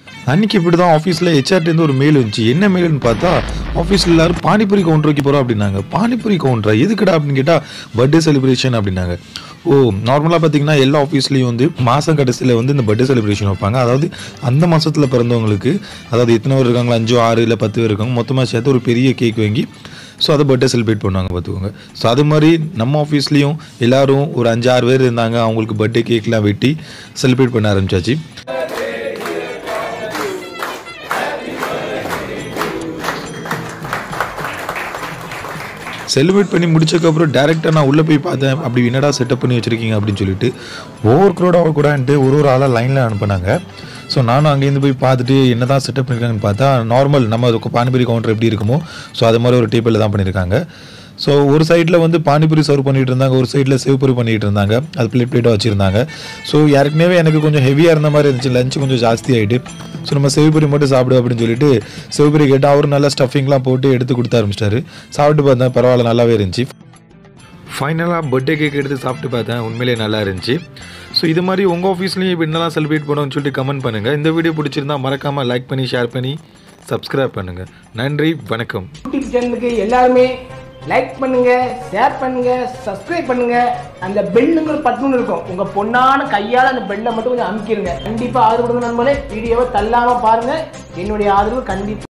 அன்னைக்கு இப்படி தான் ஆஃபீஸில் ஹெச்ஆர்டேருந்து ஒரு மெயில் வந்துச்சு என்ன மெயில்னு பார்த்தா ஆஃபீஸில் எல்லாரும் பானிபூரி கவுண்டர் வைக்க போகிறோம் அப்படின்னாங்க பானிபூரி கவுண்டரா எதுக்குடா அப்படின்னு கேட்டால் பர்த்டே செலிப்ரேஷன் அப்படின்னாங்க ஓ நார்மலாக பார்த்தீங்கன்னா எல்லா ஆஃபீஸ்லேயும் வந்து மாதம் கடைசியில் வந்து இந்த பர்த்டே செலிப்ரேஷன் வைப்பாங்க அதாவது அந்த மாதத்தில் பிறந்தவங்களுக்கு அதாவது எத்தனை பேர் இருக்காங்களா அஞ்சோ ஆறு இல்லை பத்து பேர் இருக்காங்க மொத்தமாக சேர்த்து ஒரு பெரிய கேக் வாங்கி ஸோ அதை பர்த்டே செலிப்ரேட் பண்ணுவாங்க பார்த்துக்கோங்க ஸோ அது மாதிரி நம்ம ஆஃபீஸ்லேயும் எல்லாரும் ஒரு அஞ்சு ஆறு பேர் இருந்தாங்க அவங்களுக்கு பர்த்டே கேக்லாம் வெட்டி செலிப்ரேட் பண்ண ஆரம்பிச்சாச்சு செலிப்ரேட் பண்ணி முடிச்சதுக்கப்புறம் டேரெக்டாக நான் உள்ளே போய் பார்த்தேன் அப்படி என்னடா செட்டப் பண்ணி வச்சுருக்கீங்க அப்படின்னு சொல்லிட்டு ஓவர் க்ரௌடாக கூடான்ட்டு ஒரு ஒரு ஆளாக லைனில் அனுப்புனாங்க ஸோ நானும் அங்கேருந்து போய் பார்த்துட்டு என்ன தான் செட்டப் பண்ணியிருக்காங்கன்னு பார்த்தா நார்மல் நம்ம அதுக்கு பானிபூரி கவுண்டர் எப்படி இருக்குமோ ஸோ அது மாதிரி ஒரு டேபிளில் தான் பண்ணியிருக்காங்க ஸோ ஒரு சைடில் வந்து பானிபூரி சர்வ் பண்ணிட்டு இருந்தாங்க ஒரு சைடில் சிவப்பூரி பண்ணிட்டு இருந்தாங்க அது பிளேட் பிளேட்டாக வச்சுருந்தாங்க ஸோ ஏற்கனவே எனக்கு கொஞ்சம் ஹெவியாக இருந்த மாதிரி இருந்துச்சு லஞ்ச் கொஞ்சம் ஜாஸ்தி ஆகிட்டு ஸோ நம்ம சிவப்பூரி மட்டும் சாப்பிடு அப்படின்னு சொல்லிட்டு சிவப்பூரி கேட்டால் அவர் நல்லா ஸ்டஃபிங்லாம் போட்டு எடுத்து கொடுத்த ஆரம்பிச்சிட்டாரு சாப்பிட்டு பார்த்தேன் பரவாயில்ல நல்லாவே இருந்துச்சு ஃபைனலாக பர்த்டே கேக் எடுத்து சாப்பிட்டு பார்த்தேன் உண்மையிலேயே நல்லா இருந்துச்சு ஸோ இது மாதிரி உங்கள் ஆஃபீஸ்லேயும் இப்போ என்னெல்லாம் செலிப்ரேட் பண்ணணும்னு சொல்லிட்டு கமெண்ட் பண்ணுங்கள் இந்த வீடியோ பிடிச்சிருந்தா மறக்காமல் லைக் பண்ணி ஷேர் பண்ணி சப்ஸ்கிரைப் பண்ணுங்கள் நன்றி வணக்கம் யூடியூப் சேனலுக்கு எல்லாருமே லைக் பண்ணுங்க ஷேர் பண்ணுங்க சப்ஸ்கிரைப் பண்ணுங்க அந்த பெல்லுங்கிற பட்டன் இருக்கும் உங்க பொண்ணான கையால அந்த பெல்லை மட்டும் கொஞ்சம் அமுக்கிடுங்க கண்டிப்பா ஆதரவு கொடுங்க நண்பர்களே வீடியோவை தள்ளாம பாருங்க என்னுடைய ஆதரவு கண்டிப்பா